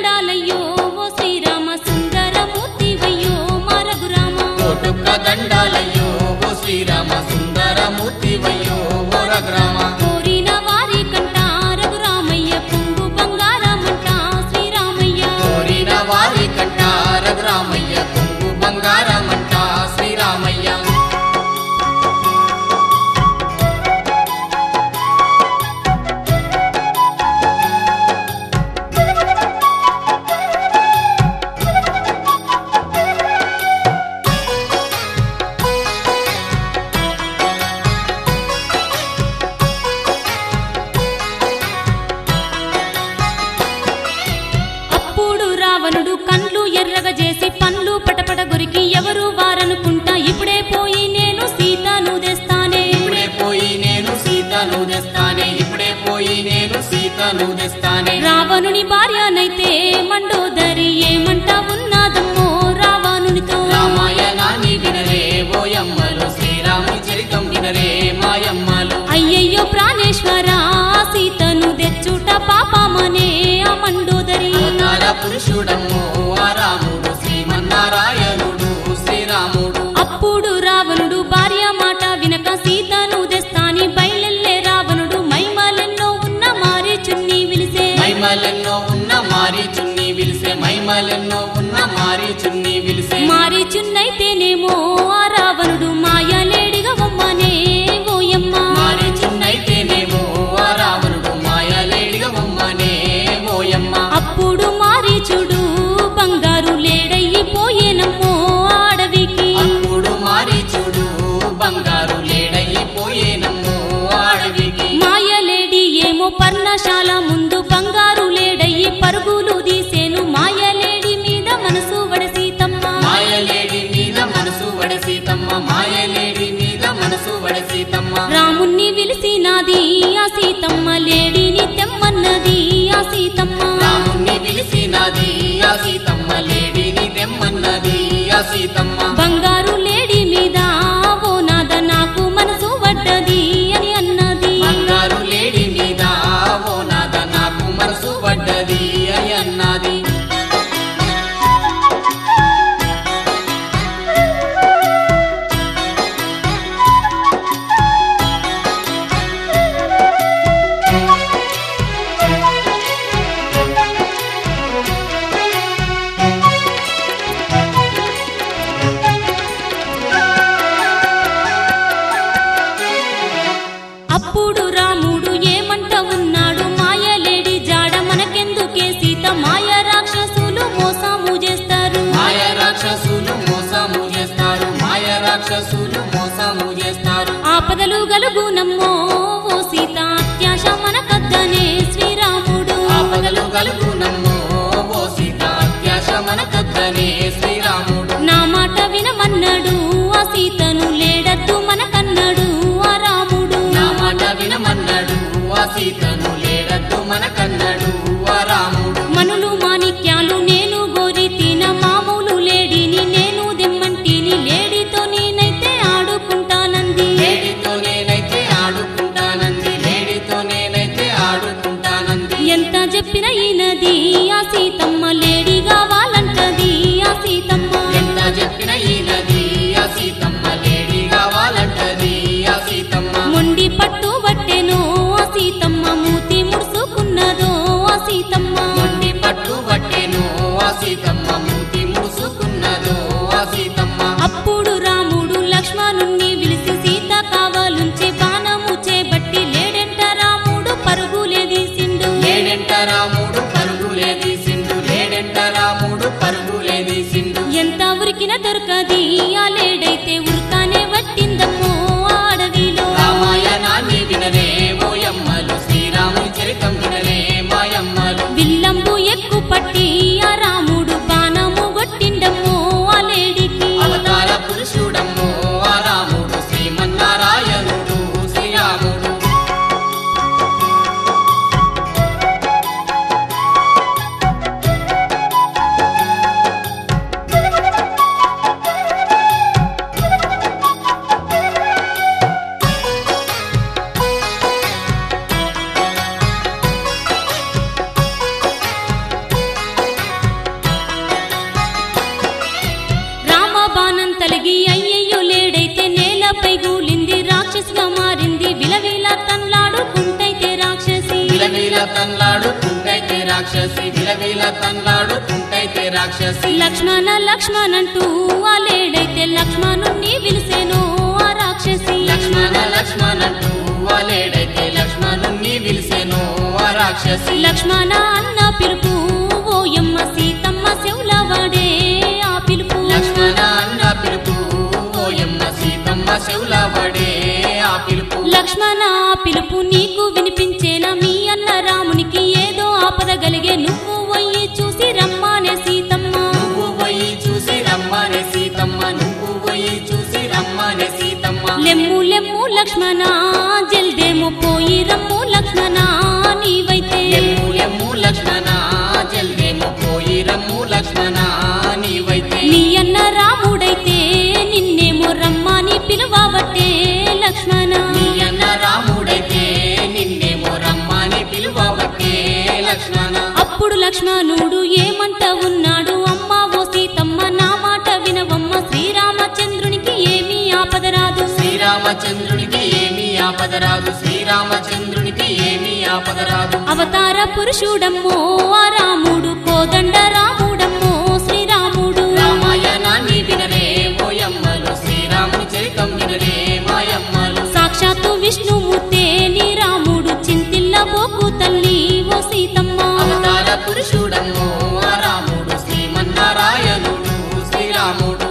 దండాలయ్యో ఓ శ్రీరామ సుందరమూర్తివయ్యో మా రఘురామ కోటుక్క దండాలయ్యో ఓ శ్రీరామ సుందరమూర్తివయ్యో ఓ రఘురామ కోరిన వారి కంట రఘురామయ్య పొంగు బంగారమంట శ్రీరామయ్య కోరిన వారి కంట రఘురామయ్య కొంగు బంగారమంట శ్రీరామయ్య అప్పుడు రావణుడు కండ్లు ఎర్రగా చేసి పండ్లు పటపట గురికి ఎవరు వారనుకుంటా ఇప్పుడే పోయి నేను సీతను తెస్తానే ఇప్పుడే పోయి నేను సీతను తెస్తానే ఇప్పుడే పోయి నేను సీతను తెస్తానే రావణుని భార్యనైతే మండోదరి ఏమంట ఉన్నదమ్మో రావణునితో రామాయణాన్ని వినరే ఓయమ్మలు శ్రీరాముని చరితం వినరే మాయమ్మలు అయ్యయ్యో ప్రాణేశ్వర సీతను తెచ్చుట పాపమనే ఆ మండోదరి అవతార పురుషుడమ్ము ఆ రాముడు శ్రీమన్నారాయణుడు శ్రీరాముడు అప్పుడు రావణుడు భార్య మాట వినక సీతను తెస్తాని బయలెల్లే రావణుడు మైమలెన్నో ఉన్న మారి చున్ని విలిసే మైమలెన్నో ఉన్న మారి చున్ని విలిసే మైమలెన్నో ఉన్న మారి చున్ని విలిసే మారి చున్నైతేనేమో ఆ రావణుడు మాయలేడిగా బొమ్మనే ఓయమ్మ మారి చున్నైతేనేమో ఆ రావణుడు మాయలేడిగా బొమ్మనే ఓయమ్మ అప్పుడు మారి చూడు బంగారు లేడయ్యిపోయేనమ్మో అడవికి అప్పుడు మారి చూడు బంగారు లేడైపోయేనమ్మో అడవికి మాయలేడి ఏమో పర్ణశాల ముందు బంగారు లేడయ్యి పరుగులు తీసేను మాయలేడి మీద మనసు వడ సీతమ్మ మాయలేడి మీద మనసు వడ సీతమ్మ మాయలేడి మీద మనసు వడ సీతమ్మ రాముణ్ణి విలిసినాది ఆ సీతమ్మ లేడిని తెమ్మన్నది ఆ సీతమ్మ రాముణ్ణి పిలిచినది ఆ సీతమ్మ లేడిని తెమ్మన్నది ఆ సీతమ్మ బంగారు లేడి మీద ఓ నాద నాకు మనసు పడ్డది అని అన్నది బంగారు లేడి మీద ఓ నాద నాకు మనసు పడ్డది అని అన్నది అప్పుడు రాముడు ఏమంట ఉన్నాడు మాయలేడి జాడ మనకెందుకే సీత మాయ రాక్షసులు మోసము చేస్తారు మాయ రాక్షసులు మోసము చేస్తారు మాయ రాక్షసులు మోసము చేస్తారు ఆపదలు గలుగునమ్మో ఓ సీత అత్యాశ మనకద్దనే శ్రీరాముడు ఆపదలు కలుగునమ్మో ఓ సీత అత్యాశ మనకద్దనే శ్రీరాముడు నా మాట వినమన్నాడు ఆ సీతను లేడద్దు మనకన్నాడు ఆ రాముడు నా మాట వినమన్నాడు ఆ సీతను లేడద్దు మనకన్నాడు ఆ రాముడు మనులు మాణిక్యాలు నేను గోరి తిన మామూలు లేడిని నేను దిమ్మంటిని లేడితో నేనైతే ఆడుకుంటానంది లేడితో నేనైతే ఆడుకుంటానంది లేడితో నేనైతే ఆడుకుంటానంది ఎంత చెప్పిన ఈనది ఆ సీతమ్మ లేడి కావాలంటది ఆ సీతమ్మ ఎంత చెప్పిన ఈ నది ఆ సీతమ్మ లేడి కావాలంటది ఆ సీతమ్మ మొండి పట్టు పట్టెను ఆ సీతమ్మ మూతి ముడుసుకున్నది విలవిల తన్లాడుతుంటైతే రాక్షసి విలవిల తన్లాడుతుంటైతే రాక్షసి లక్ష్మణ లక్ష్మణంటూ ఆ లేడైతే లక్ష్మణుణ్ణి విలిసేను ఆ రాక్షసి లక్ష్మణ లక్ష్మణంటూ వాలేడైతే లక్ష్మణుణ్ణి విలిసెను ఆ రాక్షసి లక్ష్మణ అన్న పిలుపు ఓయమ్మ సీతమ్మ శివుల వాడే ఆ పిలుపు లక్ష్మణ అన్న పిలుపు ఓయమ్మ సీతమ్మ శివుల వడే ఆ పిలుపు లక్ష్మణ ఆ పిలుపు నీకు వినిపించేనా మీ అన్న రామునికి ఏదో ఆపద కలిగే నువ్వు పోయి చూసి రమ్మానే సీతమ్మ నువ్వు పోయి చూసి రమ్మనే సీతమ్మ నువ్వు పోయి చూసి రమ్మనే సీతమ్మ లెమ్ము లెమ్ము లక్ష్మణ జల్దేమో పోయి రమ్ము లక్ష్మణ నీవైతే ఎమ్ము ఎమ్ము లక్ష్మణ జల్దేమో పోయి రమ్ము లక్ష్మణ నీవైతే నీ అన్న రాముడైతే నిన్నేమో రమ్మని పిలువబట్టే లక్ష్మణ నీ అన్న రాముడైతే నిన్నేమో రమ్మని పిలువబట్టే లక్ష్మణ అప్పుడు లక్ష్మణుడు ఏమంట ఉన్నాడు అమ్మా ఓ సీతమ్మ నా మాట వినవమ్మ శ్రీరామచంద్రునికి ఏమీ ఆపద రాదు శ్రీరామచంద్రునికి ఏమీ ఆపదరాదు శ్రీరామచంద్రునికి ఏమీ ఆపదరాదు అవతార పురుషుడమ్మో ఆ రాముడు కోదండ రాముడమ్మో శ్రీరాముడు రామాయణాన్ని వినరే ఓయమ్మలు శ్రీరాముని చరితం వినరే మాయమ్మలు సాక్షాత్తు విష్ణుమూర్తే నీ రాముడు చింతిల్లబోకు తల్లి ఓ సీతమ్మ అవతార పురుషుడమ్మో ఆ రాముడు శ్రీమన్నారాయణుడు శ్రీరాముడు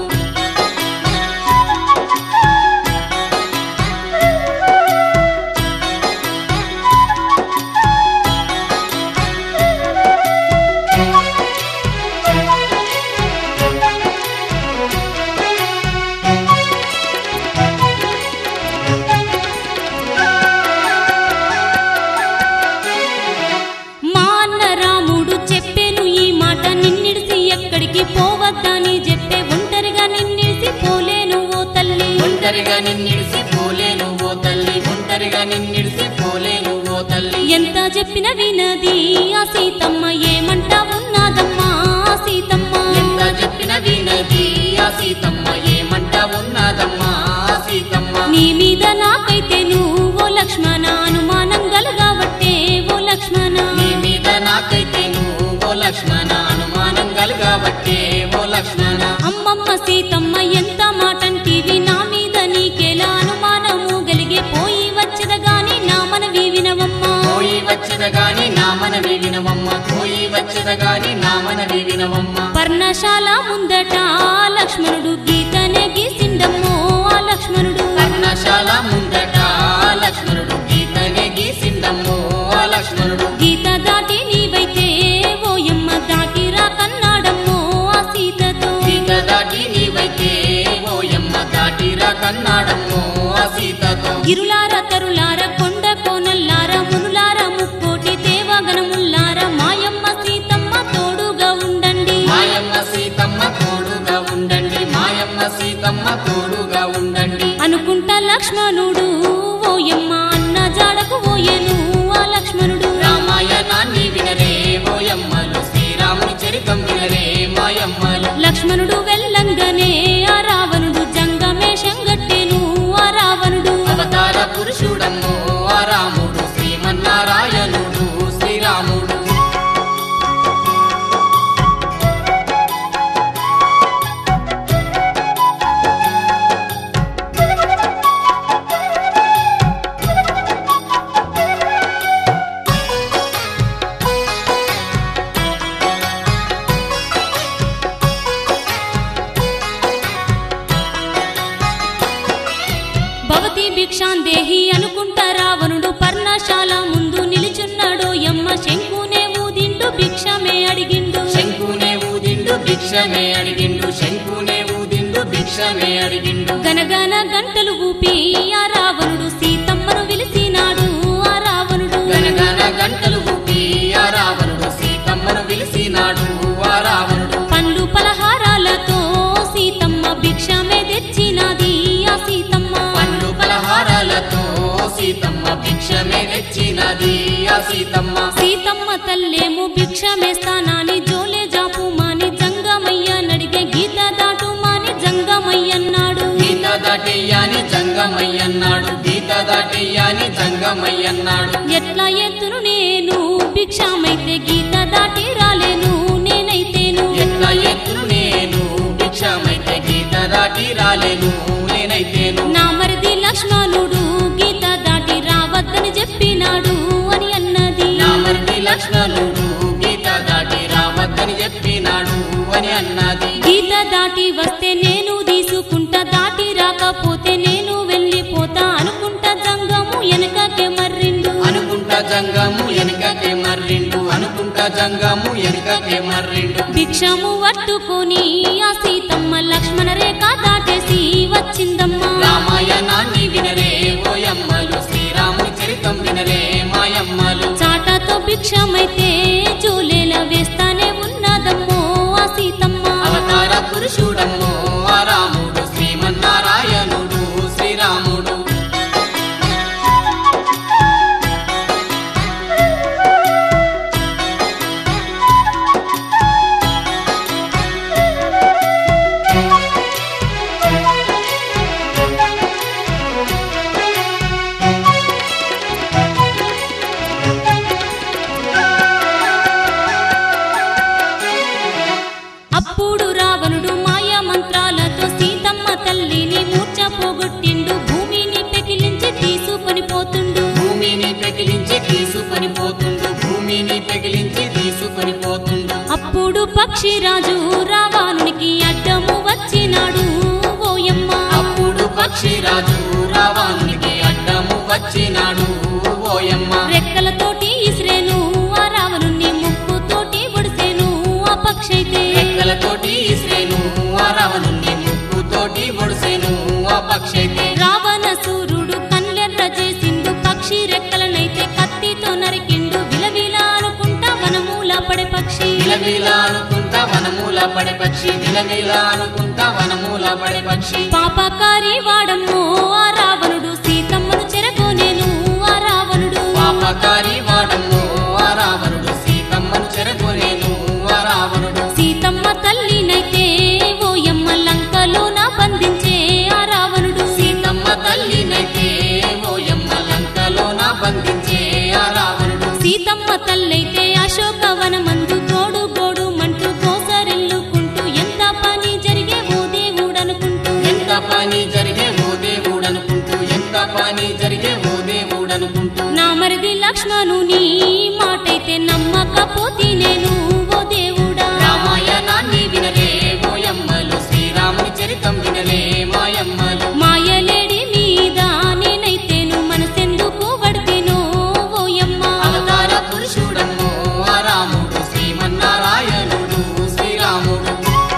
మా అన్న రాముడు చెప్పేను ఈ మాట నిన్నిడిసి ఎక్కడికి పోవద్దని చెప్పే ఒంటరిగా నిన్నిడిసి పోలేను ఓ తల్లి ఒంటరిగా నిన్నిడిసి పోలేను ఓ తల్లి ఒంటరిగా నిన్నిడిసి పోలేను ఓ తల్లి ఎంత చెప్పిన వినది ఆ సీతమ్మ ఏమంటా ఉన్నదమ్మా ఆ సీతమ్మ ఎంత చెప్పిన వినది ఆ సీతమ్మ ఏమంట ఉన్నదమ్మా ఆ సీతమ్మ నీ మీద నాకైతే నువ్వు లక్ష్మణ అనుమానం గలగాబట్టే ఓ లక్ష్మణ నీ మీద నాకైతే నువ్వు ఓ లక్ష్మణ అనుమానం కలగబట్టే ఓ లక్ష్మణ అమ్మమ్మ సీతమ్మ ఎంత మాటంటివి నా మీద నీకెలా అనుమానము గలిగే పోయి వచ్చద గాని నా మనవి వినవమ్మా పోయి వచ్చద గాని నా మనవి వినవమ్మ పోయి వచ్చద గాని నా మనవి వినవమ్మ పర్ణశాల ముందట లక్ష్మణుడు గీతనే గీసిండమ్మో ఆ లక్ష్మణుడు పర్ణశాల ముందట లక్ష్మణుడు గీతనే గీసిందమ్మో ఆ లక్ష్మణుడు గీత దాటి నీవైతే ఓయమ్మ దాటిరా కన్నాడమ్మో ఆ సీతతో సీత దాటి నీవైతే ఓయమ్మ దాటిరా కన్నాడమ్మో ఆ సీతతో గిరులార తరులార కొండ కోనల్లార మునులార ముక్కోటి దేవగణముల్లార మాయమ్మ సీతమ్మ తోడుగా ఉండండి మాయమ్మ సీతమ్మ తోడుగా ఉండండి మాయమ్మ సీతమ్మ తోడుగా ఉండండి అనుకుంటా లక్ష్మణుడు ఓయమ్మ అన్న జాడకు ఓయను ఆ లక్ష్మణుడు రామాయణాన్ని వినరే ఓయమ్మలు శ్రీరాముని చరితం వినరే మాయమ్మలు లక్ష్మణుడు వెళ్ళంగానే ఆ రావణుడు జంగమేషం గట్టెను ఆ రావణుడు అవతార పురుషుడమ్మో ఆ రాముడు శ్రీమన్నారాయణుడు శ్రీరాముడు భవతి భిక్షాందేహి అనుకుంటా రావణుడు పర్ణశాల ముందు నిలుచున్నాడో యమ్మ శంకునే ఊదిండు భిక్షమే అడిగిండు శంకునే ఊదిండు భిక్షమే అడిగిండు శంకునే ఊదిండు భిక్షమే అడిగిండు గనగన గంటలు ఊపి ఆ రావణుడు సీతమ్మను విలిసినాడు ఆ రావణుడు గనగన గంటలు ఊపి ఆ రావణుడు సీతమ్మను పిలిచినాడు ఆ రావణుడు పండ్లు పలహారాలతో సీతమ్మ భిక్షమే తెచ్చినది ఆ సీతమ్మ పండ్లు పలహారాలతో సీతమ్మ భిక్షమే తెచ్చినది ఆ సీతమ్మ సీతమ్మ తల్లేము భిక్షమేస్తానాని జోలే జాపు మాని జంగమయ్య నడిగే గీత దాటు మాని జంగమయ్యన్నాడు గీత దాటయ్యాని జంగమయ్యన్నాడు గీత దాటయ్యాని జంగమయ్యన్నాడు ఎట్లా ఎత్తును నేను భిక్షమైతే గీత దాటి రాలేను నేనైతేను ఎట్లా ఎత్తును నేను భిక్షమైతే గీత దాటి రాలేను నేనైతేను నా మరిది లక్ష్మణుడు గీత దాటి రావద్దని చెప్పినాడు అని అన్నది నా మరిది లక్ష్మణుడు గీత దాటి రావద్దని చెప్పినాడు అని అన్నది గీత దాటి వస్తే నేను తీసుకుంటా దాటి రాకపోతే నేను వెళ్ళిపోతా అనుకుంటా జంగము వెనకకే మర్రిండు అనుకుంటా జంగము వెనుకకే మర్రిండు అనుకుంటా జంగము వెనుకకే మర్రిండు భిక్షము పట్టుకొని ఆ సీతమ్మ లక్ష్మణ రేఖ దాటేసి వచ్చిందమ్మా రామాయణాన్ని వినరే ఓయమ్మలు శ్రీరాముని చరితం వినరే మాయమ్మలు చాటతో భిక్షమైతే జూలేల వేస్తానే ఉన్నదమ్మో ఆ సీతమ్మ అవతార పురుషుడమ్మో ఆ రాముడు శ్రీమన్నారాయణుడు శ్రీరాముడు అప్పుడు రావణుడు మాయా మంత్రాలతో సీతమ్మ తల్లిని మూర్ఛ పోగొట్టిండు భూమిని పెకిలించి తీసుకొని పోతుండు భూమిని పెకిలించి తీసుకొని పోతుండు భూమిని పెకిలించి తీసుకొని పోతుండు అప్పుడు పక్షిరాజు రావణునికి అడ్డము వచ్చినాడు ఓయమ్మ అప్పుడు పక్షిరాజు రావానికి అడ్డము వచ్చినాడు ఓయమ్మ రెక్కలతోటి ఇసిరేను ఆ రావణుని ముక్కుతోటి ఒడిసేను ఆ పక్షి అయితే రెక్కలతోటి ఇస్రేను ఆ రావణుని ముక్కుతోటి ఒడిసేను ఆ పక్షైతే రావణ సూర్యుడు కన్లెర్ర చేసిండు పక్షి రెక్కలనైతే కత్తితో నరికిండు విలవిల అనుకుంటా వనమూల పడే పక్షి విలవిల అనుకుంటా వనమూల పడే పక్షి విలవిల అనుకుంటా వనమూల పడే పక్షి పాపకారి వాడమ్మో ఆ రావణుడు సీతమ్మను చెరగోనేను ఆ రావణుడు పాపకారి వాడము ఆ రావణుడు సీతమ్మను చెరగొనేను ఆ రావణుడు సీతమ్మ తల్లినైతే ఓయమ్మ లంకలోన బంధించే ఆ రావణుడు సీతమ్మ తల్లినైతే ఓయమ్మ లంకలోన బంధించే ఆ రావణుడు సీతమ్మ తల్లైతే అశోకవనమందు గోడు గోడు మంటూ కోసరెల్లుకుంటూ ఎంత పని జరిగే ఓ దేవుడనుకుంటూ ఎంత పని జరిగే ఓ దేవుడనుకుంటూ ఎంత పని జరిగే ఓ దేవుడనుకుంటూ నా మరిది లక్ష్మణుని మాటైతే నమ్మకపోతే నేను ఓ దేవుడా రామాయణాన్ని వినలే ఓయమ్మలు శ్రీరాముని చరితం వినలే మాయమ్మలు మాయలేడి మీద నేనైతేను మనసెందుకు పడితేనో ఓయమ్మ అవతార పురుషుడమ్మో ఆ రాముడు శ్రీమన్నారాయణుడు శ్రీరాముడు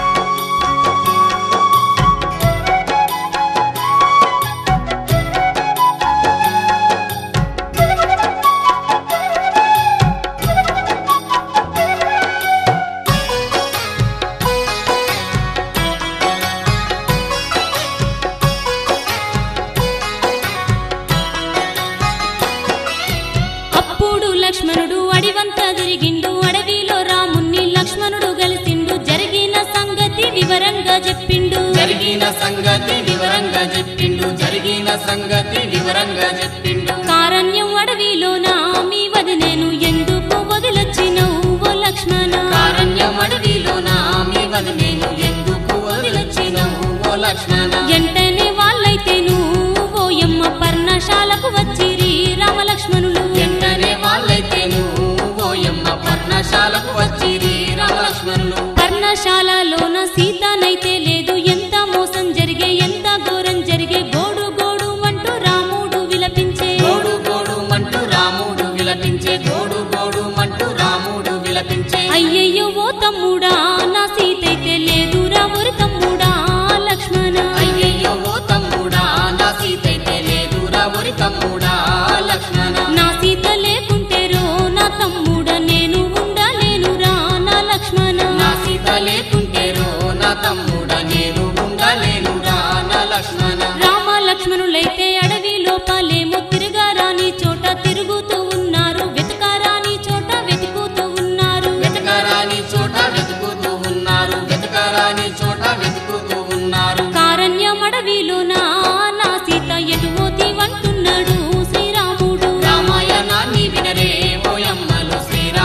అప్పుడు లక్ష్మణుడు అడివంతా తిరిగిండు అడవిలో రాముణ్ణి లక్ష్మణుడు గలిసిండు జరిగిన సంగతి వివరంగా చెప్పిండు జరిగిన సంగతి వివరంగా చెప్పిండు జరిగిన సంగతి వివరంగా చెప్పిండు కారణ్యం అడవిలోన మీ వదినేను ఎందుకు వదిలొచ్చినవు ఓ లక్ష్మణ కారణ్యం అడవిలోన మీ వదిలేను ఎందుకు వదిలొచ్చినవు ఓ లక్ష్మణ ఎంటనే వాళ్ళైతేను ఓయమ్మ పర్ణశాలకు వచ్చిరి రామలక్ష్మణులు వెంటనే వాళ్ళైతేను ఓయమ్మ పర్ణశాలకు వచ్చిరి రామలక్ష్మణులు పర్ణశాలలోన సీతనైతే లేదు ఎంత మోసం జరిగే ఎంత ఘోరం జరిగే గోడు గోడు అంటూ రాముడు విలపించే గోడు గోడు మంటూ రాముడు విలపించే గోడు గోడు మంటూ రాముడు విలపించే అయ్యయ్యో ఓ తమ్ముడా నా సీతైతే లేదురా ఒరి తమ్ముడా లక్ష్మణ అయ్యయ్యో ఓ తమ్ముడా నా సీతైతే లేదురా ఒరి తమ్ముడా లక్ష్మణ నా సీత లేకుంటేరో నా తమ్ముడ నేను ఉండలేనురా నా లక్ష్మణ నా సీత లేకుంటేరో నా తమ్ముడ నేను ఉండలేనురా నా లక్ష్మణ రామ లక్ష్మణులైతే అడవి లోపలేమో తిరగారాని చోట తిరుగుతూ ఉన్నారు వెతకారాని చోట వెతుకుతూ ఉన్నారు వెతకరాని చోట వెతుకుతూ ఉన్నారు వెతకరాని చోట వెతుకుతూ ఉన్నారు కారణ్యం అడవిలోన నా సీత ఎటువోతి వంటున్నాడు శ్రీరాముడు రామాయణాన్ని వినరే ఓయమ్మలు శ్రీరామ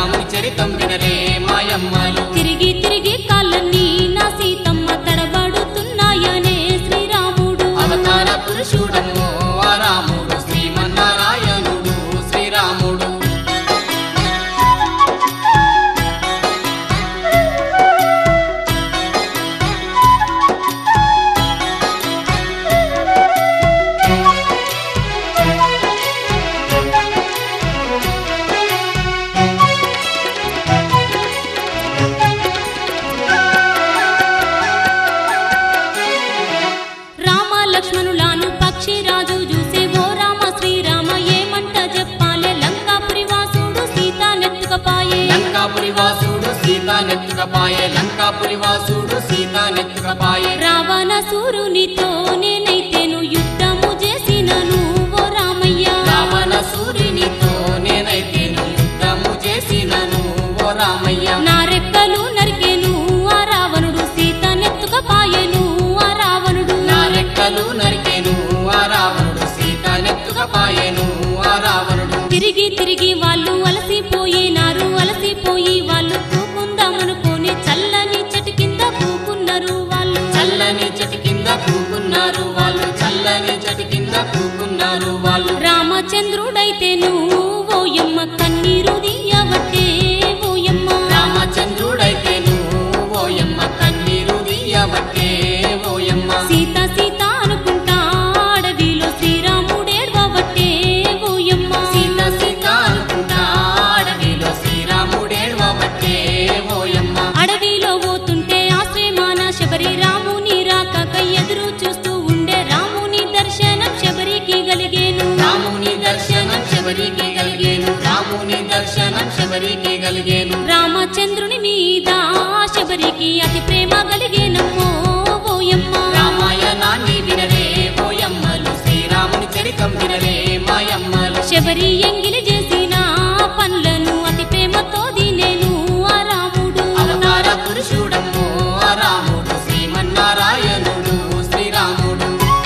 నెత్తుకపాయే లంకాపురి వాసుడు సీత నెత్తుకపాయే రావణ సూరునితో నేనైతేను యుద్ధము చేసినను ఓ రామయ్య రావణ సూర్యునితో నేనైతేను యుద్ధము చేసినను ఓ రామయ్య నా రెక్కలు నరికెను ఆ రావణుడు సీత నెత్తుకపాయెను ఆ రావణుడు నా రెక్కలు నరికెను ఆ రావణుడు సీత నెత్తుకపాయెను ఆ రావణుడు తిరిగి తిరిగి వాళ్ళు అలసిపోయినారు అలసిపోయి వాళ్ళు కూకుందామనుకొని చల్లని చెట్టు కింద కూకున్నారు వాళ్ళు చల్లని చెట్టు కింద కూకున్నారు వాళ్ళు చల్లని చెట్టు కింద కూకున్నారు వాళ్ళు రామచంద్రుడైతేను ఓయమ్మ కన్నీరు దియవట్టే ఓయమ్మ రామచంద్రుడైతేను ఓయమ్మ కన్నీరు దియబట్టే ఓయమ్మ సీత సీత అనుకుంటా అడవిలో శ్రీరాముడేడ్వబట్టే ఓయమ్మ సీత సీత అనుకుంటా అడవిలో శ్రీరాముడేడ్వబట్టే ఓయమ్మ అడవిలో పోతుంటే ఆశ్రయమాన శబరి రాముని రాకకై ఎదురు చూస్తూ ఉండే రాముని దర్శనం శబరికి కలిగేను రాముని దర్శనం శబరికి కలిగేను రాముని దర్శనం శబరికి కలిగేను రామచంద్రుని మీద శబరికి అతి ప్రేమ కలిగేనమ్మో ఓయమ్మ రామాయణాన్ని వినరే ఓయమ్మలు శ్రీరాముని చరితం వినరే మాయమ్మలు శబరి ఎంగిలి చేసిన పనులను అతి ప్రేమతో దినేను ఆ రాముడు అవతార పురుషుడమ్మో ఆ రాముడు శ్రీమన్నారాయణుడు శ్రీరాముడు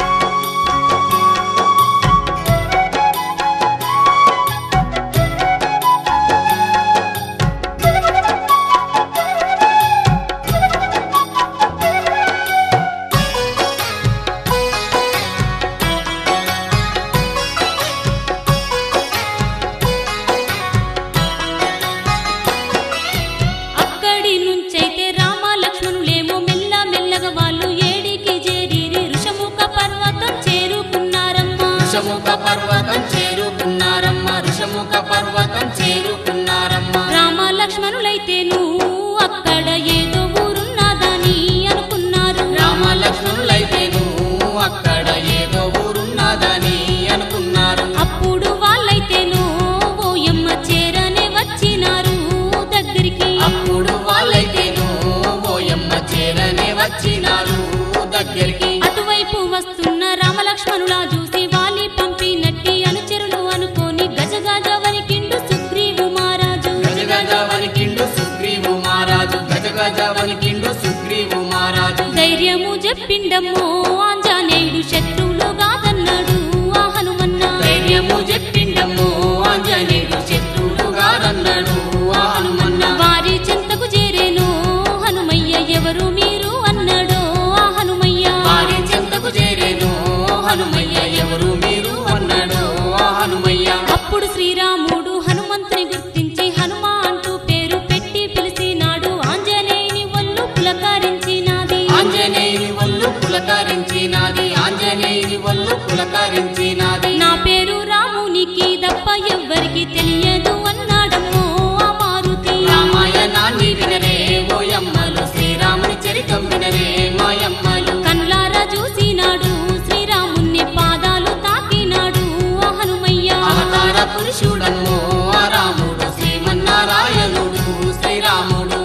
అక్కడి నుంచైతే రామ లక్ష్మణులేమో మెల్ల మెల్లగా వాళ్ళు ఏడికి చేరి ఋషముఖ పర్వతం చేరుకున్నారమ్మా ఋషముఖ పర్వతం చేరుకున్నారమ్మ ఋషముఖ పర్వతం చేరుకున్నారమ్మ రామ లక్ష్మణులైతేను అక్కడ ఏదో ఊరున్నదని అనుకున్నారు రామ లక్ష్మణులైతేను అక్కడ ఏదో ఊరున్నదని అనుకున్నారు అప్పుడు వాళ్ళైతేను ఓయమ్మ చేరనే వచ్చినారు దగ్గరికి అప్పుడు వాళ్ళైతేను ఓయమ్మ చేరనే వచ్చినారు దగ్గరికి అటువైపు వస్తున్న రామలక్ష్మణులా చూసి వాలి పంపినట్టి అనుచరులు అనుకోని గజగజ వరికిండు సుగ్రీవు మహారాజు గజగజ వనికిండు సుగ్రీవు మహారాజు గజగజ వనికిండు సుగ్రీవు మహారాజు ధైర్యము చెప్పిండమ్మో ఆంజనేయుడు శత్రువులు కాదన్నాడు ఆ హనుమన్న ధైర్యము చెప్పిండమ్ము ఆంజనేయుడు శత్రువులుగారన్నాడు ఆ హనుమన్న వారి చింతకు చేరేను హనుమయ్య ఎవరు మీరు అన్నాడు ఆ హనుమయ్య వారి చెంతకు చేరేను హనుమయ్య ఎవరు మీరు అన్నాడు ఆ హనుమయ్య అప్పుడు శ్రీరాముడు హనుమంతుని గుర్తించి హనుమ అంటూ పేరు పెట్టి పిలిచినాడు ఆంజనేయుని ఒళ్ళు పులకరించినాది ఆంజనేయుని ఒళ్ళు పులకరించినాది ఆంజనేయుని ఒళ్ళు పులకరించినాది నా పేరు రామునికి తప్ప ఎవ్వరికి తెలియదు అన్నాడమ్మో ఆ మారుతి రామాయణాన్ని వినరే ఓయమ్మలు శ్రీరాముని చరితం వినరే మాయమ్మలు కనులారా చూసినాడు శ్రీరాముని పాదాలు తాకినాడు ఆ హనుమయ్య అవతార పురుషుడమ్మో ఆ రాముడు శ్రీమన్నారాయణుడు శ్రీరాముడు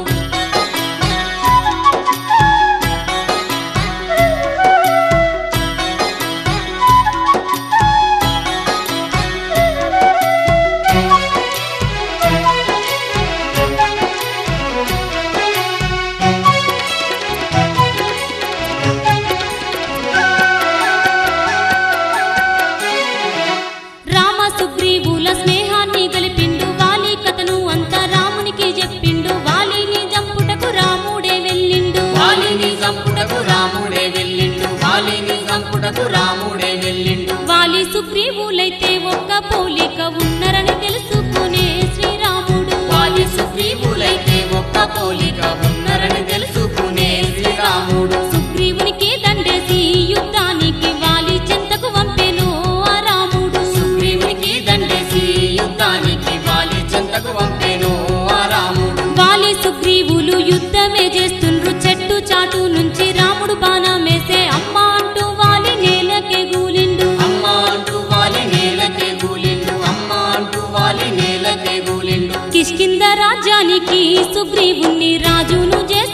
రామ సుగ్రీవుల స్నేహాన్ని గలిపిండు వాలి కథను అంతా రామునికి చెప్పిండు వాలిని జంపుటకు రాముడే వెళ్ళిండు వాలిని సంపుటకు రాముడే వెళ్ళిండు వాలిని సంపుటకు రాముడే వెళ్ళిండు వాలి సుగ్రీవులైతే ఒక్క పోలిక ఉన్నరని తెలుసుకునే శ్రీరాముడు వాలి సుగ్రీవులైతే ఒక్క పోలిక ఉన్నారని తెలుసుకునే శ్రీరాముడు సుగ్రీవునికి దండేసి యుద్ధానికి వాలి చెంతకు వంపెను ఆ రాముడు సుగ్రీవునికి దండేసి యుద్ధానికి వాలి చెంతకు పంపెను ఆ రాముడు వాలి సుగ్రీవులు యుద్ధమే చేస్తుండ్రు చెట్టు చాటు నుంచి రాముడు బాణమేసే అమ్మ అంటూ వాలి నేలకే గూలిండు అమ్మ అంటూ వాలి నేలకే గూలిండు అమ్మ అంటూ వాలి నేలకే గూలిండు కిష్కింద రాజ్యానికి సుగ్రీవుణ్ణి రాజును చేసి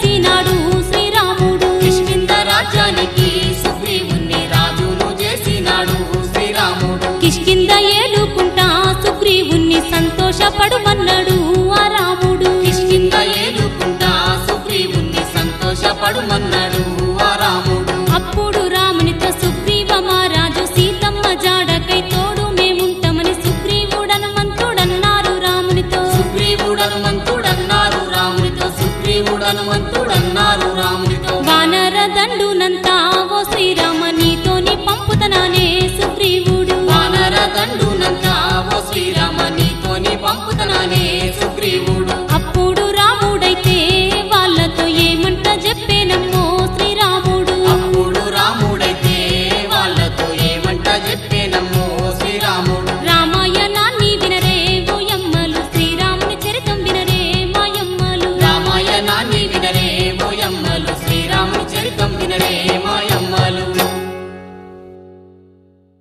సంతోషపడుమన్నాడు ఆ రాముడు కిష్కింద ఏలుకుంటా సుగ్రీవుణ్ణి సంతోషపడుమన్నాడు ఆ రాముడు అప్పుడు రామునితో సుగ్రీవ మహారాజు సీతమ్మ జాడకై తోడు మేముంటామని సుగ్రీవుడనుమంతుడన్నారు రామునితో సుగ్రీవుడనుమంతుడన్నారు రామునితో సుగ్రీవుడనుమంతుడన్నారు రామునితో వానర దండునంతా ఓ శ్రీరామ నీతోని పంపుతనానే సుగ్రీవుడు వానర దండునంతా ఓ శ్రీరామ